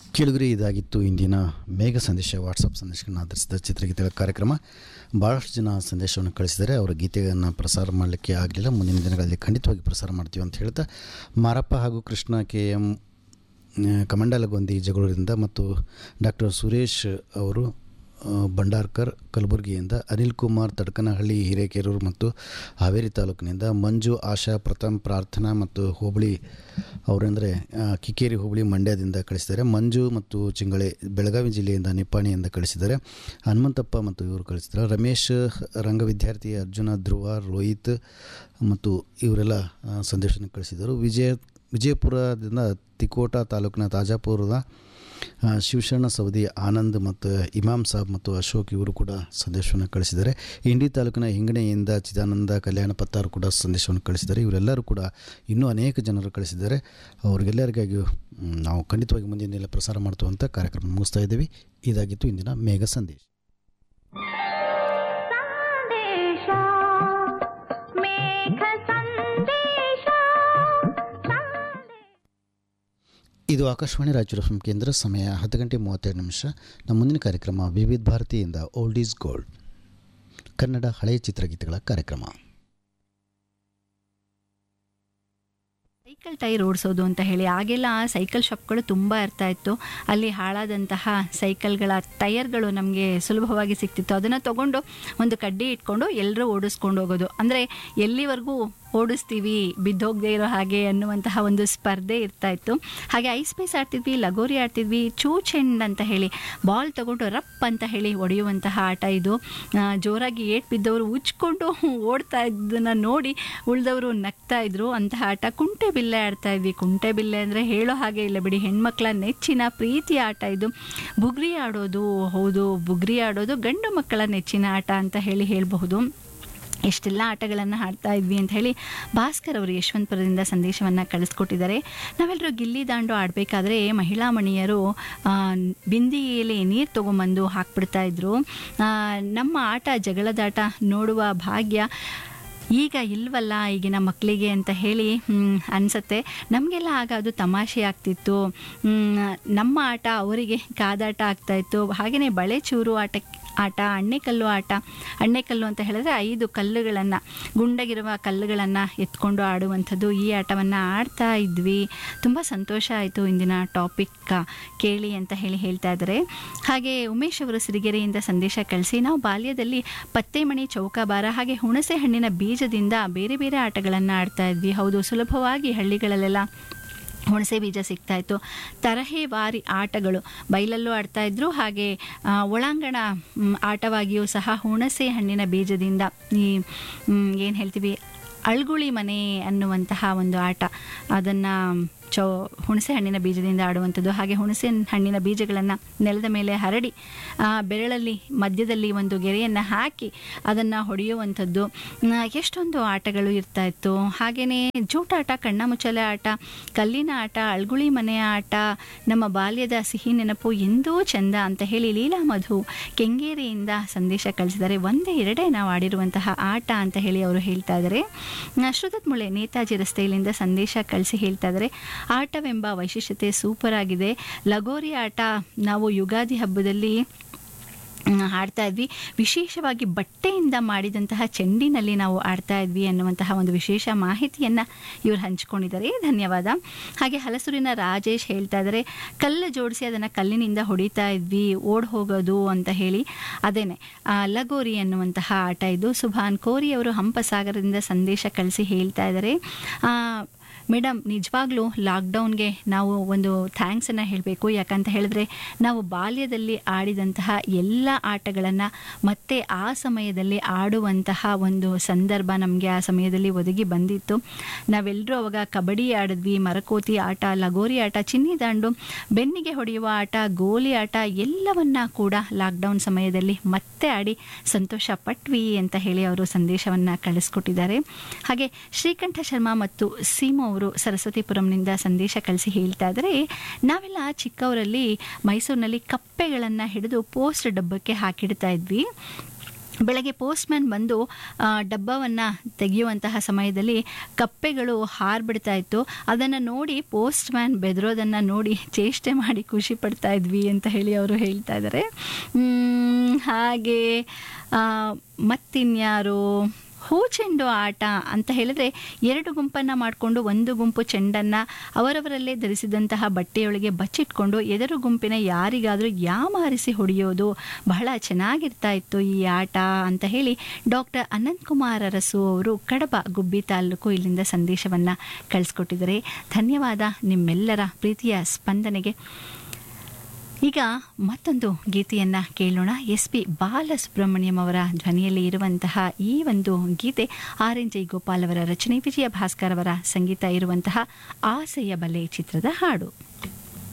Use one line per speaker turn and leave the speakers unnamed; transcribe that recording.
ಕೇಳುಗರಿ ಇದಾಗಿತ್ತು ಇಂದಿನ ಮೇಘ ಸಂದೇಶ ವಾಟ್ಸಪ್ ಸಂದೇಶಗಳನ್ನು ಆಧರಿಸಿದ ಚಿತ್ರಗೀತೆಗಳ ಕಾರ್ಯಕ್ರಮ ಭಾಳಷ್ಟು ಜನ ಸಂದೇಶವನ್ನು ಕಳಿಸಿದ್ದಾರೆ ಅವರ ಗೀತೆಗಳನ್ನು ಪ್ರಸಾರ ಮಾಡಲಿಕ್ಕೆ ಆಗಲಿಲ್ಲ ಮುಂದಿನ ದಿನಗಳಲ್ಲಿ ಖಂಡಿತವಾಗಿ ಪ್ರಸಾರ ಮಾಡ್ತೀವಿ ಅಂತ ಹೇಳ್ತಾ ಮಾರಪ್ಪ ಹಾಗೂ ಕೃಷ್ಣ ಕೆ ಎಂ ಕಮಂಡಲಗೊಂದಿ ಜಗಳೂರಿಂದ ಮತ್ತು ಡಾಕ್ಟರ್ ಸುರೇಶ್ ಅವರು ಆ, ಭಂಡಾರ್ಕರ್ ಕಲಬುರಗಿಯಿಂದ ಅನಿಲ್ ಕುಮಾರ್ ತಡ್ಕನಹಳ್ಳಿ ಹಿರೇಕೆರೂರು ಮತ್ತು ಹಾವೇರಿ ತಾಲೂಕಿನಿಂದ ಮಂಜು ಆಶಾ ಪ್ರಥಮ್ ಪ್ರಾರ್ಥನಾ ಮತ್ತು ಹೋಬಳಿ ಅವರೆಂದರೆ ಕಿಕ್ಕೇರಿ ಹೋಬಳಿ ಮಂಡ್ಯದಿಂದ ಕಳಿಸಿದ್ದಾರೆ ಮಂಜು ಮತ್ತು ಚಿಂಗಳೆ ಬೆಳಗಾವಿ ಜಿಲ್ಲೆಯಿಂದ ನಿಪ್ಪಾಣಿಯಿಂದ ಕಳಿಸಿದ್ದಾರೆ ಹನುಮಂತಪ್ಪ ಮತ್ತು ಇವರು ಕಳಿಸಿದ್ದಾರೆ ರಮೇಶ್ ರಂಗ ವಿದ್ಯಾರ್ಥಿ ಅರ್ಜುನ ಧ್ರುವ ರೋಹಿತ್ ಮತ್ತು ಇವರೆಲ್ಲ ಆ, ಸಂದೇಶವನ್ನು ಕಳಿಸಿದರು ವಿಜಯ ವಿಜಯಪುರದಿಂದ ತಿಕೋಟ ತಾಲೂಕಿನ ತಾಜಾಪುರದ ಆ, ಶಿವಶರಣ ಸವದಿ ಆನಂದ್ ಮತ್ತು ಇಮಾಮ್ ಸಾಬ್ ಮತ್ತು ಅಶೋಕ್ ಇವರು ಕೂಡ ಸಂದೇಶವನ್ನು ಕಳಿಸಿದ್ದಾರೆ ಇಂಡಿ ತಾಲೂಕಿನ ಹಿಂಗಣೆಯಿಂದ ಚಿದಾನಂದ ಕಲ್ಯಾಣ ಪತ್ತಾರು ಕೂಡ ಸಂದೇಶವನ್ನು ಕಳಿಸಿದ್ದಾರೆ ಇವರೆಲ್ಲರೂ ಕೂಡ ಇನ್ನೂ ಅನೇಕ ಜನರು ಕಳಿಸಿದ್ದಾರೆ ಅವರಿಗೆಲ್ಲರಿಗಾಗಿಯೂ ಮ್, ನಾವು ಖಂಡಿತವಾಗಿ ಮುಂದಿನ ದಿನ ಪ್ರಸಾರ ಮಾಡ್ತೀವಿ ಅಂತ ಕಾರ್ಯಕ್ರಮ ಮುಗಿಸ್ತಾ ಇದ್ದೀವಿ ಇದಾಗಿತ್ತು ಇಂದಿನ ಮೇಘ ಸಂದೇಶ
ಸಂದೇಶ ಮೇಘ ಸಂದೇಶ ಸಂದೇಶ
ಇದು ಆಕಾಶವಾಣಿ ರಾಯಚೂರು ಎಫ್ ಕೇಂದ್ರ ಸಮಯ ಹತ್ತು ಗಂಟೆ ಮೂವತ್ತೆರಡು ನಿಮಿಷ ನಮ್ಮ ಮುಂದಿನ ಕಾರ್ಯಕ್ರಮ ವಿವಿಧ ಭಾರತಿಯಿಂದ ಓಲ್ಡ್ ಈಸ್ ಗೋಲ್ಡ್ ಕನ್ನಡ ಹಳೆಯ ಚಿತ್ರಗೀತೆಗಳ ಕಾರ್ಯಕ್ರಮ
ಸೈಕಲ್ ಟೈರ್ ಓಡಿಸೋದು ಅಂತ ಹೇಳಿ ಆಗೆಲ್ಲ ಸೈಕಲ್ ಶಾಪ್ಗಳು ತುಂಬ ಇರ್ತಾ ಇತ್ತು ಅಲ್ಲಿ ಹಾಳಾದಂತಹ ಸೈಕಲ್ಗಳ ಟೈರ್ಗಳು ನಮಗೆ ಸುಲಭವಾಗಿ ಸಿಗ್ತಿತ್ತು ಅದನ್ನು ತಗೊಂಡು ಒಂದು ಕಡ್ಡಿ ಇಟ್ಕೊಂಡು ಎಲ್ಲರೂ ಓಡಿಸ್ಕೊಂಡು ಹೋಗೋದು ಅಂದರೆ ಎಲ್ಲಿವರೆಗೂ ಓಡಿಸ್ತೀವಿ ಬಿದ್ದೋಗದೆ ಇರೋ ಹಾಗೆ ಅನ್ನುವಂತಹ ಒಂದು ಸ್ಪರ್ಧೆ ಇರ್ತಾ ಇತ್ತು ಹಾಗೆ ಐಸ್ ಪೈಸ್ ಆಡ್ತಿದ್ವಿ ಲಗೋರಿ ಆಡ್ತಿದ್ವಿ ಚೂಚೆಂಡ್ ಅಂತ ಹೇಳಿ ಬಾಲ್ ತಗೊಂಡು ರಪ್ ಅಂತ ಹೇಳಿ ಹೊಡೆಯುವಂತಹ ಆಟ ಇದು ಆ, ಜೋರಾಗಿ ಏಟ್ ಬಿದ್ದವರು ಉಚ್ಕೊಂಡು ಓಡ್ತಾ ಇದ್ದನ್ನ ನೋಡಿ ಉಳಿದವರು ನಗ್ತಾ ಇದ್ರು ಅಂತಹ ಆಟ ಕುಂಟೆ ಬಿಲ್ಲೆ ಆಡ್ತಾ ಇದ್ವಿ ಕುಂಟೆ ಬಿಲ್ಲೆ ಅಂದರೆ ಹೇಳೋ ಹಾಗೆ ಇಲ್ಲ ಬಿಡಿ ಹೆಣ್ಮಕ್ಳ ನೆಚ್ಚಿನ ಪ್ರೀತಿಯ ಆಟ ಇದು ಬುಗ್ರಿ ಆಡೋದು ಹೌದು ಬುಗ್ರಿ ಆಡೋದು ಗಂಡು ಮಕ್ಕಳ ನೆಚ್ಚಿನ ಆಟ ಅಂತ ಹೇಳಿ ಹೇಳಬಹುದು ಎಷ್ಟೆಲ್ಲ ಆಟಗಳನ್ನು ಆಡ್ತಾ ಇದ್ವಿ ಅಂತ ಹೇಳಿ ಭಾಸ್ಕರ್ ಅವರು ಯಶವಂತಪುರದಿಂದ ಸಂದೇಶವನ್ನು ಕಳಿಸ್ಕೊಟ್ಟಿದ್ದಾರೆ ನಾವೆಲ್ಲರೂ ಗಿಲ್ಲಿ ದಾಂಡು ಆಡಬೇಕಾದ್ರೆ ಮಹಿಳಾ ಮಣಿಯರು ಆ, ಬಿಂದಿಗೆಯಲ್ಲಿ ನೀರು ತೊಗೊಂಬಂದು ಹಾಕ್ಬಿಡ್ತಾ ಇದ್ರು ಆ, ನಮ್ಮ ಆಟ ಜಗಳದಾಟ ನೋಡುವ ಭಾಗ್ಯ ಈಗ ಇಲ್ವಲ್ಲ ಈಗಿನ ಮಕ್ಕಳಿಗೆ ಅಂತ ಹೇಳಿ ಮ್, ಅನ್ಸತ್ತೆ ನಮಗೆಲ್ಲ ಆಗ ಅದು ತಮಾಷೆ ಆಗ್ತಿತ್ತು ಮ್, ನಮ್ಮ ಆಟ ಅವರಿಗೆ ಕಾದಾಟ ಆಗ್ತಾ ಇತ್ತು ಹಾಗೆಯೇ ಬಳೆ ಚೂರು ಆಟ ಆಟ ಅಣ್ಣೆಕಲ್ಲು ಆಟ ಅಣ್ಣೆಕಲ್ಲು ಅಂತ ಹೇಳಿದ್ರೆ ಐದು ಕಲ್ಲುಗಳನ್ನು ಗುಂಡಗಿರುವ ಕಲ್ಲುಗಳನ್ನು ಎತ್ಕೊಂಡು ಆಡುವಂಥದ್ದು ಈ ಆಟವನ್ನು ಆಡ್ತಾ ಇದ್ವಿ ತುಂಬ ಸಂತೋಷ ಆಯಿತು ಇಂದಿನ ಟಾಪಿಕ್ ಕೇಳಿ ಅಂತ ಹೇಳಿ ಹೇಳ್ತಾ ಇದ್ದಾರೆ ಹಾಗೆ ಉಮೇಶ್ ಅವರು ಸಿರಿಗೆರೆಯಿಂದ ಸಂದೇಶ ಕಳಿಸಿ ನಾವು ಬಾಲ್ಯದಲ್ಲಿ ಪತ್ತೆಮಣಿ ಚೌಕಾಬಾರ ಹಾಗೆ ಹುಣಸೆ ಹಣ್ಣಿನ ಬೀಜದಿಂದ ಬೇರೆ ಬೇರೆ ಆಟಗಳನ್ನು ಆಡ್ತಾ ಇದ್ವಿ ಹೌದು ಸುಲಭವಾಗಿ ಹಳ್ಳಿಗಳಲ್ಲೆಲ್ಲ ಹುಣಸೆ ಬೀಜ ಸಿಗ್ತಾ ಇತ್ತು ತರಹೇವಾರಿ ಆಟಗಳು ಬೈಲಲ್ಲೂ ಆಡ್ತಾ ಇದ್ರು ಹಾಗೆ ಆ, ಒಳಾಂಗಣ ಮ್, ಆಟವಾಗಿಯೂ ಸಹ ಹುಣಸೆ ಹಣ್ಣಿನ ಬೀಜದಿಂದ ಈ ಏನು ಹೇಳ್ತೀವಿ ಅಳ್ಗುಳಿ ಮನೆ ಅನ್ನುವಂತಹ ಒಂದು ಆಟ ಅದನ್ನು ಚೌ ಹುಣಸೆ ಹಣ್ಣಿನ ಬೀಜದಿಂದ ಆಡುವಂಥದ್ದು ಹಾಗೆ ಹುಣಸೆ ಹಣ್ಣಿನ ಬೀಜಗಳನ್ನು ನೆಲದ ಮೇಲೆ ಹರಡಿ ಆ, ಬೆರಳಲ್ಲಿ ಮಧ್ಯದಲ್ಲಿ ಒಂದು ಗೆರೆಯನ್ನು ಹಾಕಿ ಅದನ್ನು ಹೊಡೆಯುವಂಥದ್ದು ನ, ಎಷ್ಟೊಂದು ಆಟಗಳು ಇರ್ತಾ ಇತ್ತು ಹಾಗೆಯೇ ಜೂಟಾಟ ಕಣ್ಣಾಮುಚ್ಚಲೆ ಆಟ ಕಲ್ಲಿನ ಆಟ ಅಳ್ಗುಳಿ ಮನೆಯ ಆಟ ನಮ್ಮ ಬಾಲ್ಯದ ಸಿಹಿ ನೆನಪು ಎಂದೂ ಚಂದ ಅಂತ ಹೇಳಿ ಲೀಲಾ ಮಧು ಕೆಂಗೇರಿಯಿಂದ ಸಂದೇಶ ಕಳಿಸಿದ್ದಾರೆ ಒಂದೇ ಎರಡೇ ನಾವು ಆಡಿರುವಂತಹ ಆಟ ಅಂತ ಹೇಳಿ ಅವರು ಹೇಳ್ತಾ ಇದ್ದಾರೆ ಶ್ರುತತ್ ಮುಳೆ ನೇತಾಜಿ ರಸ್ತೆಯಲ್ಲಿಂದ ಸಂದೇಶ ಕಳಿಸಿ ಹೇಳ್ತಾ ಇದ್ದಾರೆ ಆಟವೆಂಬ ವೈಶಿಷ್ಟ್ಯತೆ ಸೂಪರ್ ಆಗಿದೆ ಲಗೋರಿ ಆಟ ನಾವು ಯುಗಾದಿ ಹಬ್ಬದಲ್ಲಿ ಮ್, ಆಡ್ತಾ ಇದ್ವಿ ವಿಶೇಷವಾಗಿ ಬಟ್ಟೆಯಿಂದ ಮಾಡಿದಂತಹ ಚೆಂಡಿನಲ್ಲಿ ನಾವು ಆಡ್ತಾ ಇದ್ವಿ ಅನ್ನುವಂತಹ ಒಂದು ವಿಶೇಷ ಮಾಹಿತಿಯನ್ನು ಇವರು ಹಂಚ್ಕೊಂಡಿದ್ದಾರೆ ಧನ್ಯವಾದ ಹಾಗೆ ಹಲಸೂರಿನ ರಾಜೇಶ್ ಹೇಳ್ತಾ ಇದ್ದಾರೆ ಕಲ್ಲು ಜೋಡಿಸಿ ಅದನ್ನು ಕಲ್ಲಿನಿಂದ ಹೊಡಿತಾ ಇದ್ವಿ ಓಡ್ ಹೋಗೋದು ಅಂತ ಹೇಳಿ ಅದೇನೆ ಆ, ಲಗೋರಿ ಅನ್ನುವಂತಹ ಆಟ ಇದು ಸುಭಾನ್ ಕೋರಿ ಅವರು ಹಂಪಸಾಗರದಿಂದ ಸಂದೇಶ ಕಳಿಸಿ ಹೇಳ್ತಾ ಇದ್ದಾರೆ ಆ, ಮೇಡಮ್ ನಿಜವಾಗ್ಲೂ ಲಾಕ್ಡೌನ್ಗೆ ನಾವು ಒಂದು ಥ್ಯಾಂಕ್ಸನ್ನು ಹೇಳಬೇಕು ಯಾಕಂತ ಹೇಳಿದ್ರೆ ನಾವು ಬಾಲ್ಯದಲ್ಲಿ ಆಡಿದಂತಹ ಎಲ್ಲ ಆಟಗಳನ್ನು ಮತ್ತೆ ಆ ಸಮಯದಲ್ಲಿ ಆಡುವಂತಹ ಒಂದು ಸಂದರ್ಭ ನಮಗೆ ಆ ಸಮಯದಲ್ಲಿ ಒದಗಿ ಬಂದಿತ್ತು ನಾವೆಲ್ಲರೂ ಅವಾಗ ಕಬಡ್ಡಿ ಆಡಿದ್ವಿ ಮರಕೋತಿ ಆಟ ಲಗೋರಿ ಆಟ ಚಿನ್ನಿ ದಾಂಡು ಬೆನ್ನಿಗೆ ಹೊಡೆಯುವ ಆಟ ಗೋಲಿ ಆಟ ಎಲ್ಲವನ್ನ ಕೂಡ ಲಾಕ್ಡೌನ್ ಸಮಯದಲ್ಲಿ ಮತ್ತೆ ಆಡಿ ಸಂತೋಷ ಪಟ್ವಿ ಅಂತ ಹೇಳಿ ಅವರು ಸಂದೇಶವನ್ನು ಕಳಿಸ್ಕೊಟ್ಟಿದ್ದಾರೆ ಹಾಗೆ ಶ್ರೀಕಂಠ ಶರ್ಮಾ ಮತ್ತು ಸೀಮು ಅವರು ಸರಸ್ವತಿಪುರಂನಿಂದ ಸಂದೇಶ ಕಳಿಸಿ ಹೇಳ್ತಾ ಇದ್ದಾರೆ ನಾವೆಲ್ಲ ಚಿಕ್ಕವರಲ್ಲಿ ಮೈಸೂರಿನಲ್ಲಿ ಕಪ್ಪೆಗಳನ್ನು ಹಿಡಿದು ಪೋಸ್ಟ್ ಡಬ್ಬಕ್ಕೆ ಹಾಕಿಡ್ತಾ ಇದ್ವಿ ಬೆಳಗ್ಗೆ ಪೋಸ್ಟ್ಮ್ಯಾನ್ ಬಂದು ಡಬ್ಬವನ್ನು ತೆಗೆಯುವಂತಹ ಸಮಯದಲ್ಲಿ ಕಪ್ಪೆಗಳು ಹಾರ್ಬಿಡ್ತಾ ಇತ್ತು ಅದನ್ನು ನೋಡಿ ಪೋಸ್ಟ್ಮ್ಯಾನ್ ಬೆದರೋದನ್ನು ನೋಡಿ ಚೇಷ್ಟೆ ಮಾಡಿ ಖುಷಿ ಪಡ್ತಾ ಇದ್ವಿ ಅಂತ ಹೇಳಿ ಅವರು ಹೇಳ್ತಾ ಇದ್ದಾರೆ ಮ್, ಹಾಗೆ ಆ, ಮತ್ತಿನ್ಯಾರು ಹೂಚೆಂಡು ಆಟ ಅಂತ ಹೇಳಿದ್ರೆ ಎರಡು ಗುಂಪನ್ನು ಮಾಡಿಕೊಂಡು ಒಂದು ಗುಂಪು ಚೆಂಡನ್ನು ಅವರವರಲ್ಲೇ ಧರಿಸಿದಂತಹ ಬಟ್ಟೆಯೊಳಗೆ ಬಚ್ಚಿಟ್ಕೊಂಡು ಎದುರು ಗುಂಪಿನ ಯಾರಿಗಾದರೂ ಯಾಮಾರಿಸಿ ಹೊಡೆಯೋದು ಬಹಳ ಚೆನ್ನಾಗಿರ್ತಾ ಇತ್ತು ಈ ಆಟ ಅಂತ ಹೇಳಿ ಡಾಕ್ಟರ್ ಅನಂತಕುಮಾರ್ ಅರಸು ಅವರು ಕಡಬ ಗುಬ್ಬಿ ತಾಲೂಕು ಇಲ್ಲಿಂದ ಸಂದೇಶವನ್ನು ಕಳಿಸ್ಕೊಟ್ಟಿದ್ದಾರೆ ಧನ್ಯವಾದ ನಿಮ್ಮೆಲ್ಲರ ಪ್ರೀತಿಯ ಸ್ಪಂದನೆಗೆ ಈಗ ಮತ್ತೊಂದು ಗೀತೆಯನ್ನು ಕೇಳೋಣ ಎಸ್ ಪಿ ಬಾಲಸುಬ್ರಹ್ಮಣ್ಯಂ ಅವರ ಧ್ವನಿಯಲ್ಲಿ ಇರುವಂತಹ ಈ ಒಂದು ಗೀತೆ ಆರ್ ಎನ್ ಜೈ ಗೋಪಾಲ್ ಅವರ ರಚನೆ ವಿಜಯ ಭಾಸ್ಕರ್ ಅವರ ಸಂಗೀತ ಇರುವಂತಹ ಆಸೆಯ ಬಲೆ ಚಿತ್ರದ ಹಾಡು